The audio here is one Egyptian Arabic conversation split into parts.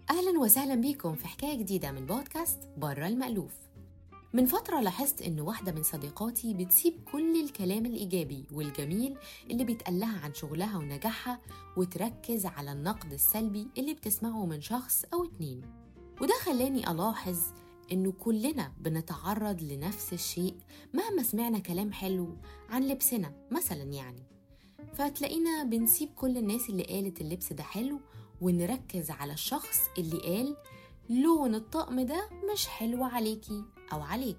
أهلا وسهلا بيكم في حكاية جديدة من بودكاست برا المألوف من فترة لاحظت إن واحدة من صديقاتي بتسيب كل الكلام الإيجابي والجميل اللي بيتقال لها عن شغلها ونجاحها وتركز على النقد السلبي اللي بتسمعه من شخص أو اتنين وده خلاني ألاحظ إنه كلنا بنتعرض لنفس الشيء مهما سمعنا كلام حلو عن لبسنا مثلا يعني فتلاقينا بنسيب كل الناس اللي قالت اللبس ده حلو ونركز على الشخص اللي قال لون الطقم ده مش حلو عليكي أو عليك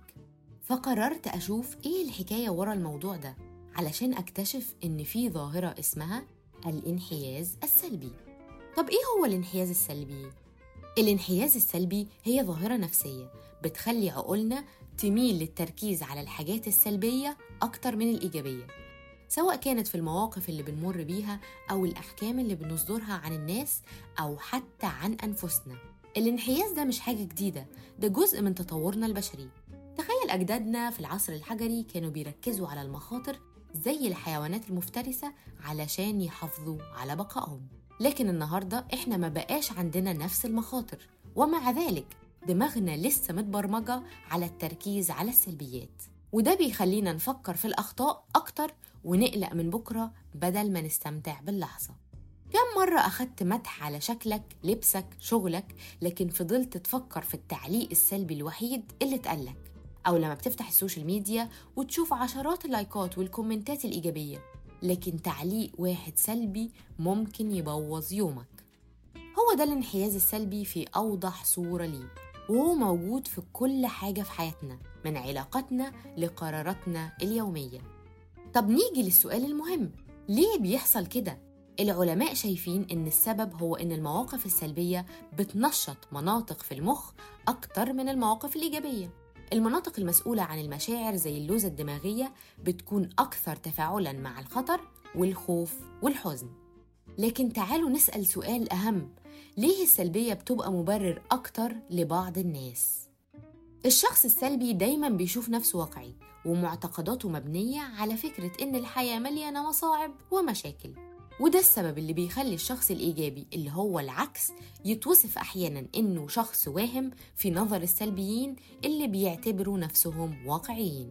فقررت أشوف إيه الحكاية ورا الموضوع ده علشان أكتشف إن في ظاهرة اسمها الانحياز السلبي طب إيه هو الانحياز السلبي؟ الانحياز السلبي هي ظاهرة نفسية بتخلي عقولنا تميل للتركيز على الحاجات السلبية أكتر من الإيجابية سواء كانت في المواقف اللي بنمر بيها أو الأحكام اللي بنصدرها عن الناس أو حتى عن أنفسنا الانحياز ده مش حاجة جديدة ده جزء من تطورنا البشري تخيل أجدادنا في العصر الحجري كانوا بيركزوا على المخاطر زي الحيوانات المفترسة علشان يحافظوا على بقائهم لكن النهاردة إحنا ما بقاش عندنا نفس المخاطر ومع ذلك دماغنا لسه متبرمجة على التركيز على السلبيات وده بيخلينا نفكر في الأخطاء أكتر ونقلق من بكرة بدل ما نستمتع باللحظة كم مرة أخدت مدح على شكلك، لبسك، شغلك، لكن فضلت تفكر في التعليق السلبي الوحيد اللي اتقالك أو لما بتفتح السوشيال ميديا وتشوف عشرات اللايكات والكومنتات الإيجابية لكن تعليق واحد سلبي ممكن يبوظ يومك هو ده الانحياز السلبي في أوضح صورة ليه وهو موجود في كل حاجة في حياتنا من علاقتنا لقراراتنا اليومية طب نيجي للسؤال المهم ليه بيحصل كده؟ العلماء شايفين إن السبب هو إن المواقف السلبية بتنشط مناطق في المخ أكتر من المواقف الإيجابية المناطق المسؤولة عن المشاعر زي اللوزة الدماغية بتكون أكثر تفاعلاً مع الخطر والخوف والحزن لكن تعالوا نسأل سؤال أهم ليه السلبية بتبقى مبرر أكتر لبعض الناس؟ الشخص السلبي دايما بيشوف نفسه واقعي ومعتقداته مبنية على فكرة إن الحياة مليانة مصاعب ومشاكل وده السبب اللي بيخلي الشخص الإيجابي اللي هو العكس يتوصف أحيانا إنه شخص واهم في نظر السلبيين اللي بيعتبروا نفسهم واقعيين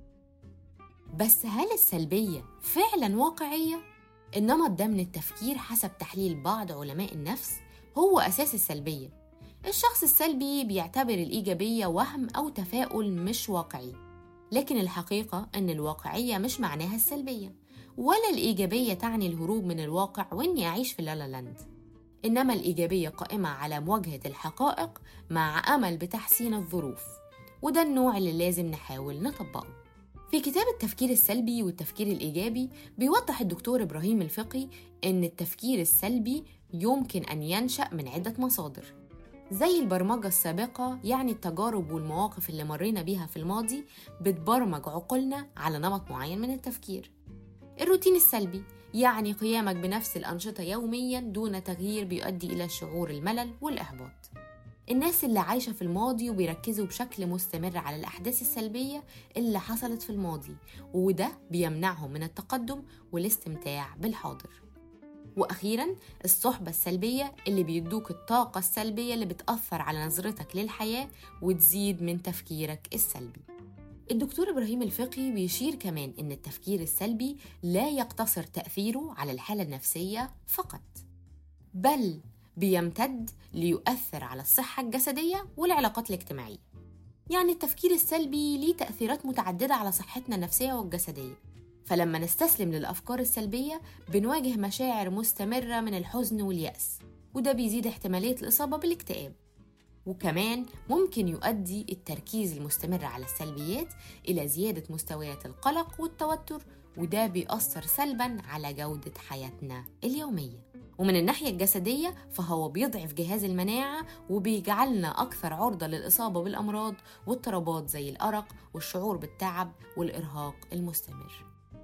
بس هل السلبية فعلا واقعية؟ النمط ده من التفكير حسب تحليل بعض علماء النفس هو أساس السلبية الشخص السلبي بيعتبر الإيجابية وهم أو تفاؤل مش واقعي لكن الحقيقة أن الواقعية مش معناها السلبية ولا الإيجابية تعني الهروب من الواقع وإني أعيش في لالا لاند إنما الإيجابية قائمة على مواجهة الحقائق مع أمل بتحسين الظروف وده النوع اللي لازم نحاول نطبقه في كتاب التفكير السلبي والتفكير الإيجابي بيوضح الدكتور إبراهيم الفقي إن التفكير السلبي يمكن أن ينشأ من عدة مصادر زي البرمجة السابقة يعني التجارب والمواقف اللي مرينا بيها في الماضي بتبرمج عقولنا على نمط معين من التفكير الروتين السلبي يعني قيامك بنفس الأنشطة يوميا دون تغيير بيؤدي إلى شعور الملل والإحباط الناس اللي عايشة في الماضي وبيركزوا بشكل مستمر على الأحداث السلبية اللي حصلت في الماضي وده بيمنعهم من التقدم والاستمتاع بالحاضر وأخيرا الصحبة السلبية اللي بيدوك الطاقة السلبية اللي بتأثر على نظرتك للحياة وتزيد من تفكيرك السلبي الدكتور إبراهيم الفقي بيشير كمان إن التفكير السلبي لا يقتصر تأثيره على الحالة النفسية فقط بل بيمتد ليؤثر على الصحة الجسدية والعلاقات الاجتماعية يعني التفكير السلبي ليه تأثيرات متعددة على صحتنا النفسية والجسدية فلما نستسلم للأفكار السلبية بنواجه مشاعر مستمرة من الحزن واليأس وده بيزيد احتمالية الإصابة بالاكتئاب وكمان ممكن يؤدي التركيز المستمر على السلبيات إلى زيادة مستويات القلق والتوتر وده بيأثر سلبا على جودة حياتنا اليومية ومن الناحية الجسدية فهو بيضعف جهاز المناعة وبيجعلنا أكثر عرضة للإصابة بالأمراض واضطرابات زي الأرق والشعور بالتعب والإرهاق المستمر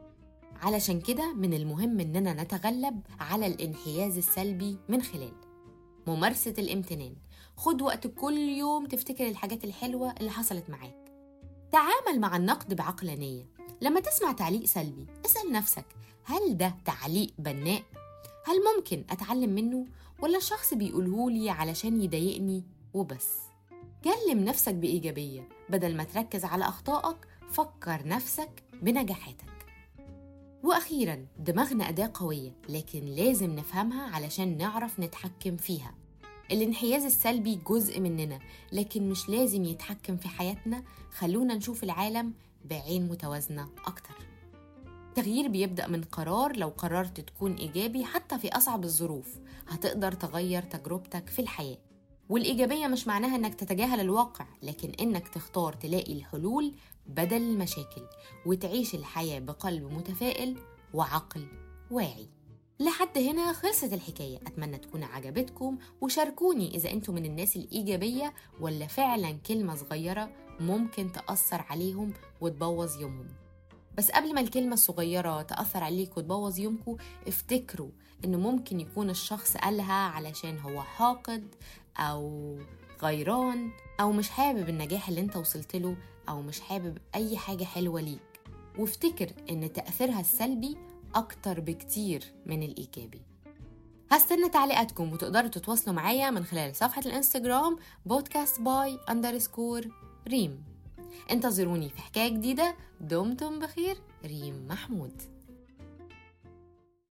علشان كده من المهم إننا نتغلب على الانحياز السلبي من خلال ممارسة الامتنان خد وقت كل يوم تفتكر الحاجات الحلوة اللي حصلت معاك تعامل مع النقد بعقلانية لما تسمع تعليق سلبي اسأل نفسك هل ده تعليق بناء؟ هل ممكن أتعلم منه ولا الشخص بيقولهولي علشان يضايقني وبس كلم نفسك بإيجابية بدل ما تركز على أخطائك فكر نفسك بنجاحاتك وأخيرا دماغنا أداة قوية لكن لازم نفهمها علشان نعرف نتحكم فيها الانحياز السلبي جزء مننا لكن مش لازم يتحكم في حياتنا خلونا نشوف العالم بعين متوازنة أكتر التغيير بيبدأ من قرار لو قررت تكون إيجابي حتى في أصعب الظروف هتقدر تغير تجربتك في الحياة والإيجابية مش معناها إنك تتجاهل الواقع لكن إنك تختار تلاقي الحلول بدل المشاكل وتعيش الحياة بقلب متفائل وعقل واعي لحد هنا خلصت الحكاية أتمنى تكون عجبتكم وشاركوني إذا أنتم من الناس الإيجابية ولا فعلا كلمة صغيرة ممكن تأثر عليهم وتبوظ يومهم بس قبل ما الكلمة الصغيرة تأثر عليك وتبوظ يومكم افتكروا إنه ممكن يكون الشخص قالها علشان هو حاقد أو غيران أو مش حابب النجاح اللي انت وصلت له أو مش حابب أي حاجة حلوة ليك وافتكر إن تأثيرها السلبي أكتر بكتير من الإيجابي هستنى تعليقاتكم وتقدروا تتواصلوا معايا من خلال صفحة الانستجرام بودكاست باي اندرسكور ريم انتظروني في حكاية جديدة دمتم بخير ريم محمود